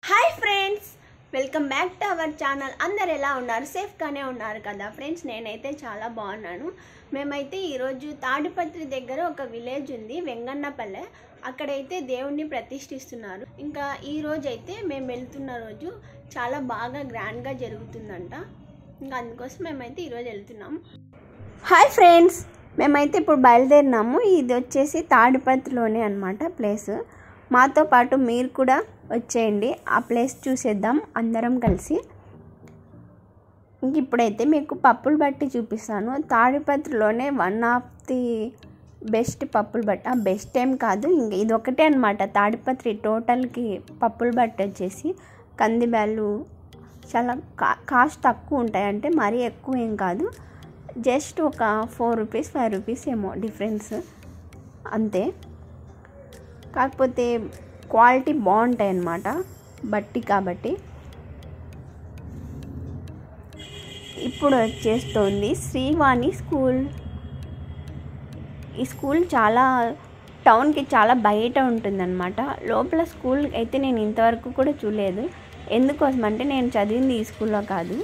hi friends welcome back to our channel అందరు ఎలా ఉన్నారు సేఫ్గానే ఉన్నారు కదా ఫ్రెండ్స్ నేనైతే చాలా బాగున్నాను మేమైతే ఈరోజు తాడిపత్రి దగ్గర ఒక విలేజ్ ఉంది వెంగన్నపల్లె అక్కడైతే దేవుణ్ణి ప్రతిష్ఠిస్తున్నారు ఇంకా ఈ రోజు అయితే మేము వెళ్తున్న రోజు చాలా బాగా గ్రాండ్గా జరుగుతుందంట ఇంకా అందుకోసం మేమైతే ఈరోజు వెళ్తున్నాం హాయ్ ఫ్రెండ్స్ మేమైతే ఇప్పుడు బయలుదేరినాము ఇది వచ్చేసి తాడిపత్రిలోనే అనమాట ప్లేస్ మాతో పాటు మీరు కూడా వచ్చేయండి ఆ ప్లేస్ చూసేద్దాం అందరం కలిసి ఇంక ఇప్పుడైతే మీకు పప్పులు బట్టి చూపిస్తాను తాడిపత్రిలోనే వన్ ఆఫ్ ది బెస్ట్ పప్పులు బట్ట బెస్ట్ ఏం కాదు ఇంక ఇది ఒకటే అనమాట తాడిపత్రి టోటల్కి పప్పులు బట్టి వచ్చేసి కందిబ్యాళ్ళు చాలా కా కాస్ట్ తక్కువ ఉంటాయి అంటే మరీ ఎక్కువ ఏం కాదు జస్ట్ ఒక ఫోర్ రూపీస్ ఫైవ్ రూపీస్ ఏమో డిఫరెన్స్ అంతే కాకపోతే క్వాలిటీ బాగుంటాయి అన్నమాట బట్టి కాబట్టి ఇప్పుడు వచ్చేస్తుంది శ్రీవాణి స్కూల్ ఈ స్కూల్ చాలా టౌన్కి చాలా బయట ఉంటుందన్నమాట లోపల స్కూల్ అయితే నేను ఇంతవరకు కూడా చూడలేదు ఎందుకోసం అంటే నేను చదివింది ఈ స్కూల్లో కాదు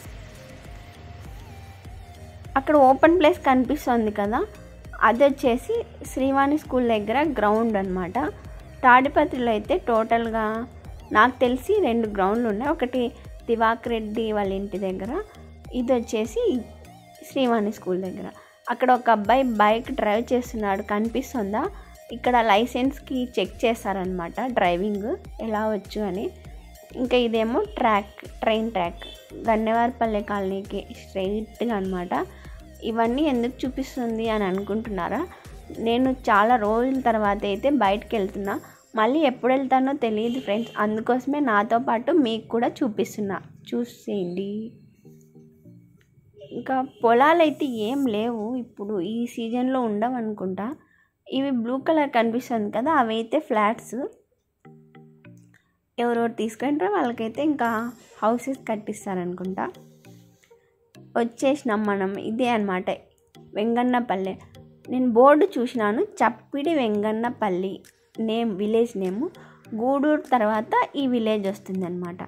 అక్కడ ఓపెన్ ప్లేస్ కనిపిస్తుంది కదా అది వచ్చేసి శ్రీవాణి స్కూల్ దగ్గర గ్రౌండ్ అనమాట తాడిపత్రిలో అయితే టోటల్గా నాకు తెలిసి రెండు గ్రౌండ్లు ఉన్నాయి ఒకటి దివాక్ రెడ్డి వాళ్ళ ఇంటి దగ్గర ఇది వచ్చేసి శ్రీవాణి స్కూల్ దగ్గర అక్కడ ఒక అబ్బాయి బైక్ డ్రైవ్ చేస్తున్నాడు కనిపిస్తుందా ఇక్కడ లైసెన్స్కి చెక్ చేస్తారనమాట డ్రైవింగ్ ఎలా వచ్చు అని ఇంకా ఇదేమో ట్రాక్ ట్రైన్ ట్రాక్ గన్నెవారిపల్లె కాలనీకి స్ట్రైట్గా అనమాట ఇవన్నీ ఎందుకు చూపిస్తుంది అని అనుకుంటున్నారా నేను చాలా రోజుల తర్వాత అయితే బయటకు వెళ్తున్నా మళ్ళీ ఎప్పుడు వెళ్తానో తెలియదు ఫ్రెండ్స్ అందుకోసమే నాతో పాటు మీకు కూడా చూపిస్తున్నా చూసేయండి ఇంకా పొలాలు అయితే ఏం లేవు ఇప్పుడు ఈ సీజన్లో ఉండవు అనుకుంటా ఇవి బ్లూ కలర్ కనిపిస్తుంది కదా అవి అయితే ఫ్లాట్స్ ఎవరెవరు తీసుకుంటారో వాళ్ళకైతే ఇంకా హౌసెస్ కట్టిస్తారనుకుంటా వచ్చేసినాం మనం ఇదే అనమాట వెంగన్నపల్లె నేను బోర్డు చూసినాను చప్పిడి Vengannapalli name village name Gudur తర్వాత ఈ విలేజ్ వస్తుందన్నమాట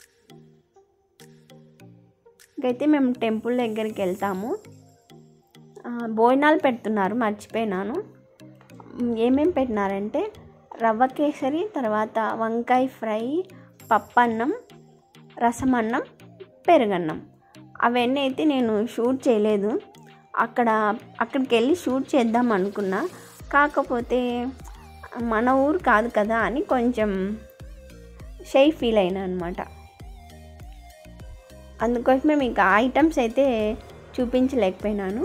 ఇంకైతే మేము టెంపుల్ దగ్గరికి వెళ్తాము భోజనాలు పెడుతున్నారు మర్చిపోయినాను ఏమేం పెట్టినారంటే రవ్వ కేసరి తర్వాత వంకాయ ఫ్రై పప్పన్నం రసమన్నం పెరుగన్నం అవన్నీ అయితే నేను షూట్ చేయలేదు అక్కడ అక్కడికి వెళ్ళి షూట్ చేద్దాం అనుకున్నా కాకపోతే మన ఊరు కాదు కదా అని కొంచెం షై ఫీల్ అయినా అనమాట అందుకోసమే మీకు ఆ ఐటమ్స్ అయితే చూపించలేకపోయినాను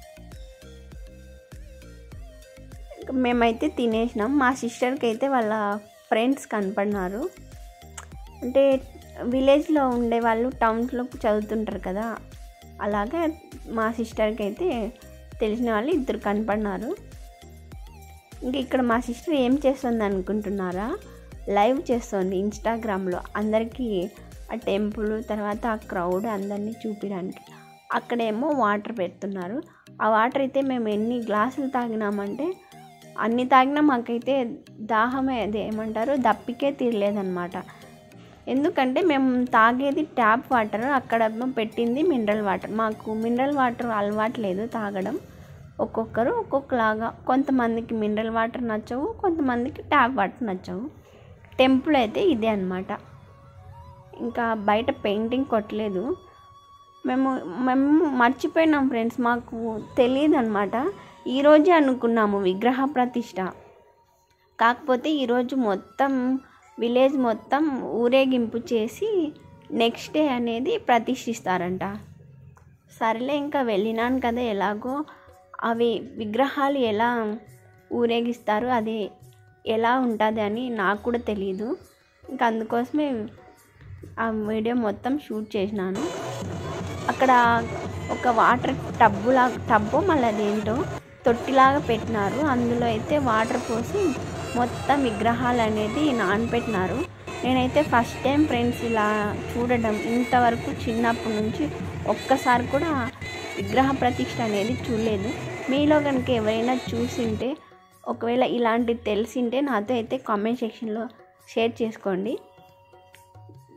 మేమైతే తినేసినాం మా సిస్టర్కి అయితే వాళ్ళ ఫ్రెండ్స్ కనపడినారు అంటే విలేజ్లో ఉండే వాళ్ళు టౌన్స్లో చదువుతుంటారు కదా అలాగే మా సిస్టర్కి అయితే తెలిసిన వాళ్ళు ఇద్దరు కనపడినారు ఇంక ఇక్కడ మా సిస్టర్ ఏం చేస్తుంది అనుకుంటున్నారా లైవ్ చేస్తుంది ఇన్స్టాగ్రామ్లో అందరికీ ఆ టెంపుల్ తర్వాత ఆ క్రౌడ్ అందరినీ చూపించడానికి అక్కడేమో వాటర్ పెడుతున్నారు ఆ వాటర్ అయితే మేము ఎన్ని గ్లాసులు తాగినామంటే అన్ని తాగినా మాకైతే దాహమే అదే ఏమంటారు దప్పికే తీరలేదన్నమాట ఎందుకంటే మేము తాగేది ట్యాప్ వాటర్ అక్కడ పెట్టింది మినరల్ వాటర్ మాకు మినరల్ వాటర్ అలవాటు లేదు తాగడం ఒక్కొక్కరు ఒక్కొక్కలాగా కొంతమందికి మినరల్ వాటర్ నచ్చవు కొంతమందికి ట్యాప్ వాటర్ నచ్చవు టెంపుల్ అయితే ఇదే అనమాట ఇంకా బయట పెయింటింగ్ కొట్టలేదు మేము మేము మర్చిపోయినాం ఫ్రెండ్స్ మాకు తెలియదు అనమాట ఈరోజే అనుకున్నాము విగ్రహ ప్రతిష్ట కాకపోతే ఈరోజు మొత్తం విలేజ్ మొత్తం ఊరేగింపు చేసి నెక్స్ట్ డే అనేది ప్రతిష్ఠిస్తారంట సరేలే ఇంకా వెళ్ళినాను కదా ఎలాగో అవి విగ్రహాలు ఎలా ఊరేగిస్తారు అది ఎలా ఉంటుంది అని నాకు కూడా తెలియదు ఇంకా అందుకోసమే ఆ వీడియో మొత్తం షూట్ చేసినాను అక్కడ ఒక వాటర్ టబ్బులా టబ్బు మళ్ళీ అదేంటో తొట్టిలాగా పెట్టినారు అందులో అయితే వాటర్ పోసి మొత్తం విగ్రహాలు అనేది నానపెట్టినారు నేనైతే ఫస్ట్ టైం ఫ్రెండ్స్ ఇలా చూడడం ఇంతవరకు చిన్నప్పటి నుంచి ఒక్కసారి కూడా విగ్రహ ప్రతిష్ట అనేది చూడలేదు మీలో కనుక ఎవరైనా చూసింటే ఒకవేళ ఇలాంటివి తెలిసింటే నాతో అయితే కామెంట్ సెక్షన్లో షేర్ చేసుకోండి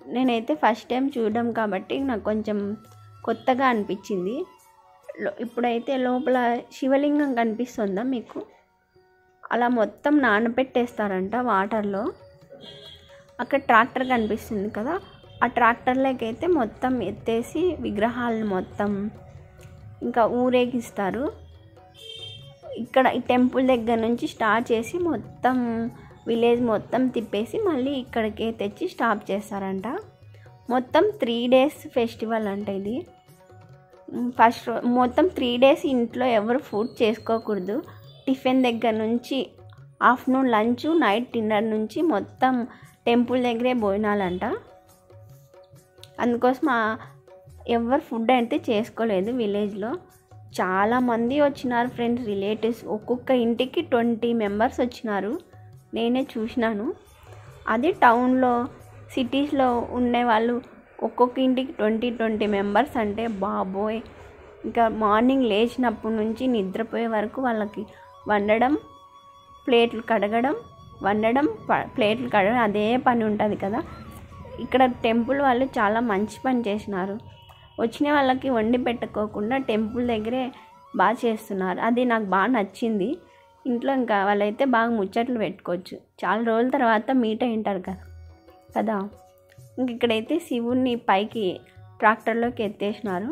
నేనైతే ఫస్ట్ టైం చూడడం కాబట్టి నాకు కొంచెం కొత్తగా అనిపించింది లో- ఇప్పుడైతే లోపల శివలింగం కనిపిస్తుందా మీకు అలా మొత్తం నానబెట్టేస్తారంట వాటర్లో అక్కడ ట్రాక్టర్ కనిపిస్తుంది కదా ఆ ట్రాక్టర్లోకి అయితే మొత్తం ఎత్తేసి విగ్రహాలను మొత్తం ఇంకా ఊరేగిస్తారు ఇక్కడ ఈ టెంపుల్ దగ్గర నుంచి స్టార్ట్ చేసి మొత్తం విలేజ్ మొత్తం తిప్పేసి మళ్ళీ ఇక్కడికి తెచ్చి స్టాప్ చేస్తారంట మొత్తం త్రీ డేస్ ఫెస్టివల్ అంట ఇది ఫస్ట్ రో- మొత్తం త్రీ డేస్ ఇంట్లో ఎవరు ఫుడ్ చేసుకోకూడదు టిఫిన్ దగ్గర నుంచి ఆఫ్టర్నూన్ లంచ్ నైట్ డిన్నర్ నుంచి మొత్తం టెంపుల్ దగ్గరే భోజనాలంట అందుకోసం ఆ- ఎవరు ఫుడ్ అయితే చేసుకోలేదు విలేజ్లో చాలామంది వచ్చినారు ఫ్రెండ్స్ రిలేటివ్స్ ఒక్కొక్క ఇంటికి ట్వంటీ మెంబర్స్ వచ్చినారు నేనే చూసినాను అదే టౌన్లో సిటీస్లో ఉండే వాళ్ళు ఒక్కొక్క ఇంటికి ట్వంటీ ట్వంటీ మెంబర్స్ అంటే బాబోయ్ ఇంకా మార్నింగ్ లేచినప్పటి నుంచి నిద్రపోయే వరకు వాళ్ళకి వండడం ప్లేట్లు కడగడం వండడం ప- ప్లేట్లు కడగడం అదే పని ఉంటుంది కదా ఇక్కడ టెంపుల్ వాళ్ళు చాలా మంచి పని చేసినారు వచ్చిన వాళ్ళకి వండి పెట్టుకోకుండా టెంపుల్ దగ్గరే బాగా చేస్తున్నారు అది నాకు బాగా నచ్చింది ఇంట్లో ఇంకా వాళ్ళైతే బాగా ముచ్చట్లు పెట్టుకోవచ్చు చాలా రోజుల తర్వాత మీట్ అయి ఉంటారు కదా కదా ఇంక ఇక్కడైతే శివుణ్ణి పైకి ట్రాక్టర్లోకి ఎత్తేసినారు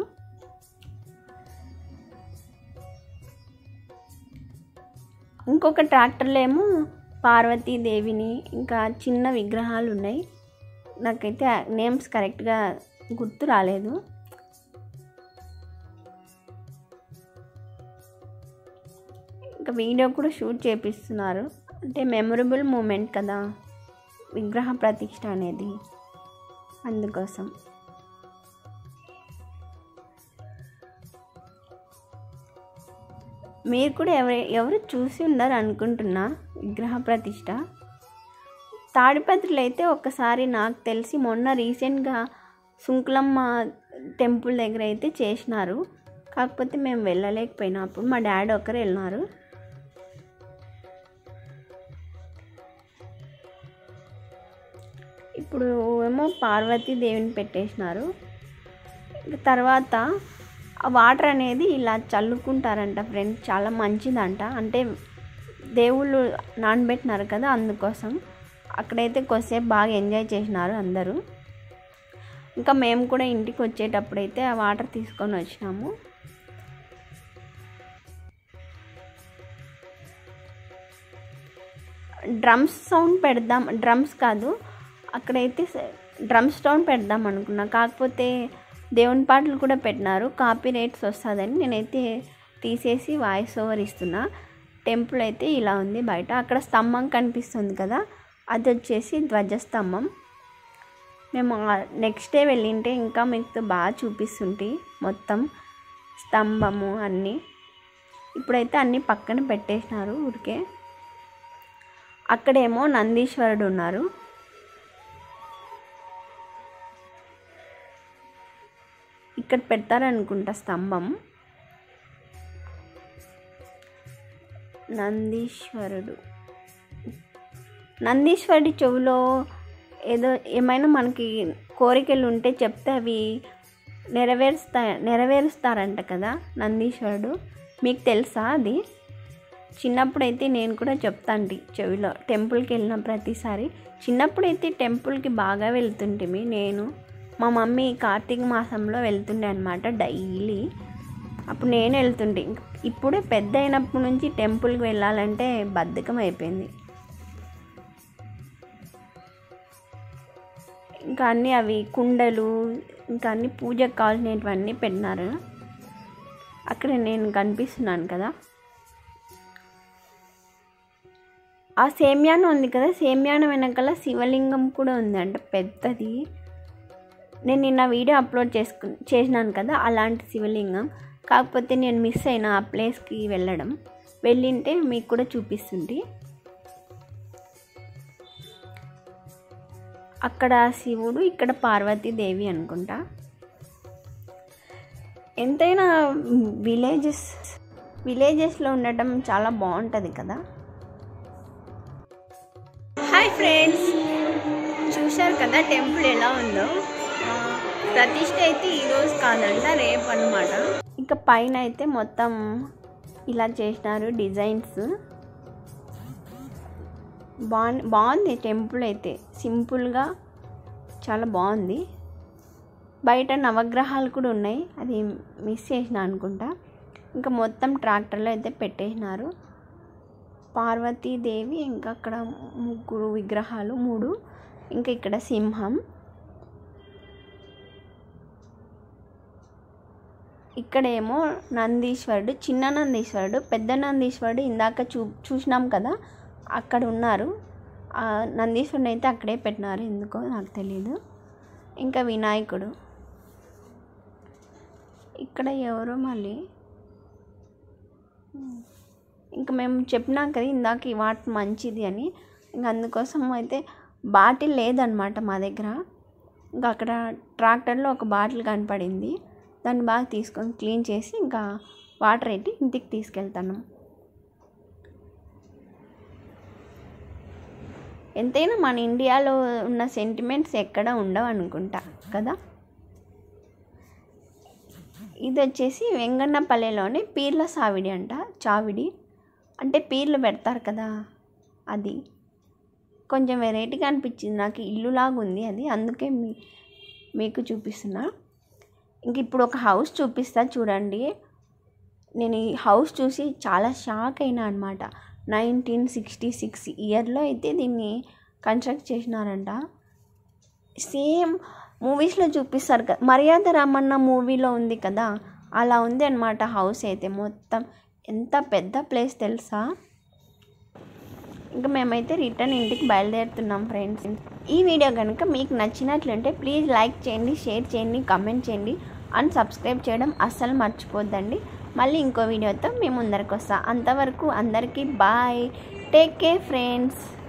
ఇంకొక ట్రాక్టర్లో ఏమో పార్వతీదేవిని ఇంకా చిన్న విగ్రహాలు ఉన్నాయి నాకైతే నేమ్స్ కరెక్ట్గా గుర్తు రాలేదు ఇంకా వీడియో కూడా షూట్ చేపిస్తున్నారు అంటే మెమొరబుల్ మూమెంట్ కదా విగ్రహ ప్రతిష్ట అనేది అందుకోసం మీరు కూడా ఎవరు ఎవరు చూసి ఉండరు అనుకుంటున్నా విగ్రహ ప్రతిష్ట తాడిపత్రిలో అయితే ఒక్కసారి నాకు తెలిసి మొన్న రీసెంట్గా సుంకులమ్మ టెంపుల్ దగ్గర అయితే చేసినారు కాకపోతే మేము వెళ్ళలేకపోయినా అప్పుడు మా డాడీ ఒకరు వెళ్ళినారు ఇప్పుడు ఏమో పార్వతీ దేవిని పెట్టేసినారు ఇంకా తర్వాత ఆ వాటర్ అనేది ఇలా చల్లుకుంటారంట ఫ్రెండ్స్ చాలా మంచిదంట అంటే దేవుళ్ళు నానబెట్టినారు కదా అందుకోసం అక్కడైతే కొద్దిసేపు బాగా ఎంజాయ్ చేసినారు అందరూ ఇంకా మేము కూడా ఇంటికి వచ్చేటప్పుడైతే ఆ వాటర్ తీసుకొని వచ్చినాము డ్రమ్స్ సౌండ్ పెడదాం డ్రమ్స్ కాదు అక్కడైతే డ్రమ్స్ సౌండ్ పెడదాం అనుకున్నా కాకపోతే దేవుని పాటలు కూడా పెట్టినారు కాపీ రేట్స్ వస్తుందని నేనైతే తీసేసి వాయిస్ ఓవర్ ఇస్తున్నా టెంపుల్ అయితే ఇలా ఉంది బయట అక్కడ స్తంభం కనిపిస్తుంది కదా అది వచ్చేసి ధ్వజస్తంభం మేము నెక్స్ట్ డే వెళ్ళింటే ఇంకా మీకు బాగా చూపిస్తుంటే మొత్తం స్తంభము అన్నీ ఇప్పుడైతే అన్నీ పక్కన పెట్టేసినారు ఊరికే అక్కడేమో నందీశ్వరుడు ఉన్నారు ఇక్కడ పెడతారనుకుంటా స్తంభం నందీశ్వరుడు నందీశ్వరుడి చెవిలో ఏదో ఏమైనా మనకి కోరికలు ఉంటే చెప్తే అవి నెరవేరుస్తా నెరవేరుస్తారంట కదా నందీశ్వరుడు మీకు తెలుసా అది చిన్నప్పుడైతే నేను కూడా చెప్తాంటి చెవిలో టెంపుల్కి వెళ్ళిన ప్రతిసారి చిన్నప్పుడైతే టెంపుల్కి బాగా వెళ్తుంటిమి నేను మా మమ్మీ కార్తీక మాసంలో వెళ్తుండే అనమాట డైలీ అప్పుడు నేను వెళ్తుండే ఇంక ఇప్పుడే పెద్ద అయినప్పటి నుంచి టెంపుల్కి వెళ్ళాలంటే బద్ధకం అయిపోయింది ఇంకా అన్నీ అవి కుండలు ఇంకా అన్ని పూజకు కావాల్సినవన్నీ పెట్టినారు అక్కడ నేను కనిపిస్తున్నాను కదా ఆ సేమ్యానం ఉంది కదా సేమ్యానం వెనకాల శివలింగం కూడా ఉందంట పెద్దది నేను నిన్న వీడియో అప్లోడ్ చేసుకు చేసినాను కదా అలాంటి శివలింగం కాకపోతే నేను మిస్ అయిన ఆ ప్లేస్కి వెళ్ళడం వెళ్ళింటే మీకు కూడా చూపిస్తుంది అక్కడ శివుడు ఇక్కడ పార్వతీదేవి అనుకుంటా ఎంతైనా విలేజెస్ విలేజెస్లో ఉండటం చాలా బాగుంటుంది కదా హాయ్ ఫ్రెండ్స్ చూసి చూశారు కదా టెంపుల్ ఎలా ఉందో ఆ, ప్రతిష్ఠ అయితే ఈరోజు కాదంట రేపు అనమాట ఇంకా పైన అయితే మొత్తం ఇలా చేసినారు డిజైన్స్ బా బాగుంది టెంపుల్ అయితే సింపుల్గా చాలా బాగుంది బయట నవగ్రహాలు కూడా ఉన్నాయి అది మిస్ చేసిన అనుకుంటా ఇంకా మొత్తం ట్రాక్టర్లో అయితే పెట్టేసినారు పార్వతీదేవి ఇంకా అక్కడ ముగ్గురు విగ్రహాలు మూడు ఇంకా ఇక్కడ సింహం ఇక్కడేమో నందీశ్వరుడు చిన్న నందీశ్వరుడు పెద్ద నందీశ్వరుడు ఇందాక చూ చూసినాం కదా అక్కడ ఉన్నారు ఆ నందీశ్వరుని అయితే అక్కడే పెట్టినారు ఎందుకో నాకు తెలియదు ఇంకా వినాయకుడు ఇక్కడ ఎవరో మళ్ళీ ఇంకా మేము చెప్పినాం కదా ఇందాక ఈ వాటర్ మంచిది అని ఇంకా అందుకోసం అయితే బాటిల్ లేదనమాట మా దగ్గర ఇంకా అక్కడ ట్రాక్టర్లో ఒక బాటిల్ కనపడింది దాన్ని బాగా తీసుకొని క్లీన్ చేసి ఇంకా వాటర్ పెట్టి ఇంటికి తీసుకెళ్తాను ఎంతైనా మన ఇండియాలో ఉన్న సెంటిమెంట్స్ ఎక్కడ ఉండవు అనుకుంటా కదా ఇది వచ్చేసి వెంగన్నపల్లెలోని పీర్ల సావిడి అంట చావిడి అంటే పీర్లు పెడతారు కదా అది కొంచెం వెరైటీగా అనిపించింది నాకు ఇల్లులాగా ఉంది అది అందుకే మీ మీకు చూపిస్తున్నా ఇంక ఇప్పుడు ఒక హౌస్ చూపిస్తా చూడండి నేను ఈ హౌస్ చూసి చాలా షాక్ అయినా అనమాట నైన్టీన్ సిక్స్టీ సిక్స్ ఇయర్లో అయితే దీన్ని కన్స్ట్రక్ట్ చేసినారంట సేమ్ మూవీస్లో చూపిస్తారు కదా మర్యాద రామన్న మూవీలో ఉంది కదా అలా ఉంది అనమాట హౌస్ అయితే మొత్తం ఎంత పెద్ద ప్లేస్ తెలుసా ఇంకా మేమైతే రిటర్న్ ఇంటికి బయలుదేరుతున్నాం ఫ్రెండ్స్ ఈ వీడియో కనుక మీకు నచ్చినట్లుంటే ప్లీజ్ లైక్ చేయండి షేర్ చేయండి కమెంట్ చేయండి అండ్ సబ్స్క్రైబ్ చేయడం అస్సలు మర్చిపోద్దండి మళ్ళీ ఇంకో వీడియోతో మేము ముందరికి వస్తాం అంతవరకు అందరికీ బాయ్ టేక్ కేర్ ఫ్రెండ్స్